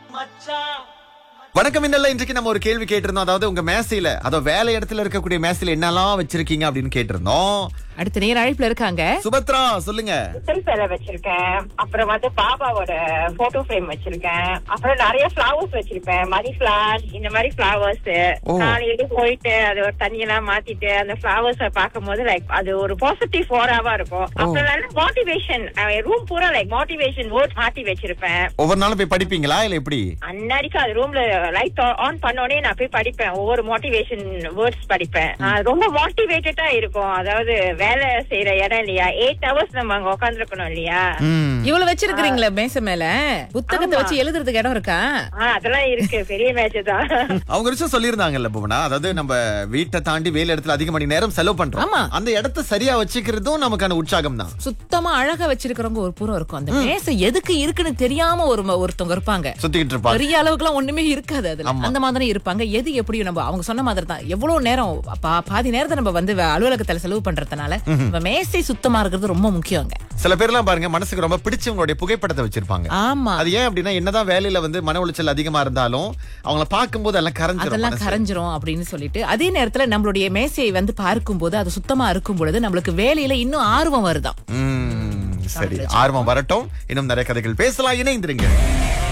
வணக்கம் இன்னல்ல இன்றைக்கு நம்ம ஒரு கேள்வி கேட்டிருந்தோம் அதாவது உங்க மேசையில அதோ வேலை இடத்துல இருக்கக்கூடிய மேசையில என்னெல்லாம் வச்சிருக்கீங்க அப்படின்னு கேட்டிருந்தோம் அடுத்த நேர அழைப்புல இருக்காங்க சுபத்ரா சொல்லுங்க சில் பேரை வச்சிருக்கேன் அப்புறம் வந்து பாபாவோட போட்டோ ஃப்ரேம் வச்சிருக்கேன் அப்புறம் நிறைய ஃபிளவர்ஸ் வச்சிருப்பேன் மணி ஃபிளார் இந்த மாதிரி ஃபிளவர்ஸ் ஓ. காலையில போயிட்டு அது ஒரு தண்ணியெல்லாம் மாத்திட்டு அந்த ஃபிளவர்ஸ் பார்க்கும்போது லைக் அது ஒரு பாசிட்டிவ் ஃபோராவா இருக்கும் அப்புறம் நல்ல மோட்டிவேஷன் ரூம் பூரா லைக் மோட்டிவேஷன் வேர்ட் மாட்டி வச்சிருப்பேன் ஒவ்வொரு நாளும் போய் படிப்பீங்களா இல்ல எப்படி அன்னாடிக்கு அது ரூம்ல லைட் ஆன் பண்ணோடனே நான் போய் படிப்பேன் ஒவ்வொரு மோட்டிவேஷன் வேர்ட்ஸ் படிப்பேன் ஆஹ் ரொம்ப மோட்டிவேட்டடா இருக்கும் அதாவது வேலை செய்யற இடம் இல்லையா எயிட் ஹவர்ஸ் நம்ம அங்க உட்காந்துருக்கணும் இல்லையா ம். இவ்வளவு வச்சிருக்கீங்களே மேசை மேல புத்தகத்தை ஆமா. வச்சு எழுதுறதுக்கு இடம் இருக்கா ஆஹ் அதெல்லாம் இருக்கு பெரிய மேட்ச் தான் அவங்க ஒரு விஷயம் சொல்லியிருந்தாங்கல்ல புவனா அதாவது நம்ம வீட்டை தாண்டி வேலை இடத்துல அதிக மணி நேரம் செலவு பண்றோம் ஆமா. அந்த இடத்த சரியா வச்சுக்கிறதும் நமக்கான உற்சாகம் தான் சுத்தமா அழகா வச்சிருக்கிறவங்க ஒரு புறம் இருக்கும் அந்த மேசை எதுக்கு இருக்குன்னு தெரியாம ஒரு ம- ஒருத்தவங்க இருப்பாங்க சுத்திக்கிட்டு இருப்பாங்க பெரிய அளவுக்கு எல்லாம் ஒண்ணுமே இருக்காது அதுல அந்த மாதிரி இருப்பாங்க எது எப்படியும் நம்ம அவங்க சொன்ன மாதிரி தான் எவ்வளவு நேரம் பா- பாதி நேரத்தை நம்ம வந்து வே- அலுவலகத்துல செலவு பண்றதுனால நம்ம மேசை சுத்தமா இருக்கிறது ரொம்ப முக்கியங்க சில பேர்லாம் பாருங்க மனசுக்கு ரொம்ப பிடிச்சவங்களுடைய புகைப்படத்தை வச்சிருப்பாங்க ஆமா அது ஏன் அப்படின்னா என்னதான் வேலையில வந்து மன உளைச்சல் அதிகமா இருந்தாலும் அவங்கள பார்க்கும்போது எல்லாம் கரைஞ்சிரும் அதெல்லாம் மனசு. கரைஞ்சிரும் அப்படின்னு சொல்லிட்டு அதே நேரத்துல நம்மளுடைய மேசையை வந்து பார்க்கும்போது அது சுத்தமா இருக்கும் பொழுது நம்மளுக்கு வேலையில இன்னும் ஆர்வம் வருதாம் ம், சரி ஆர்வம் வரட்டும் இன்னும் நிறைய கதைகள் பேசலாம் இணைந்திருங்க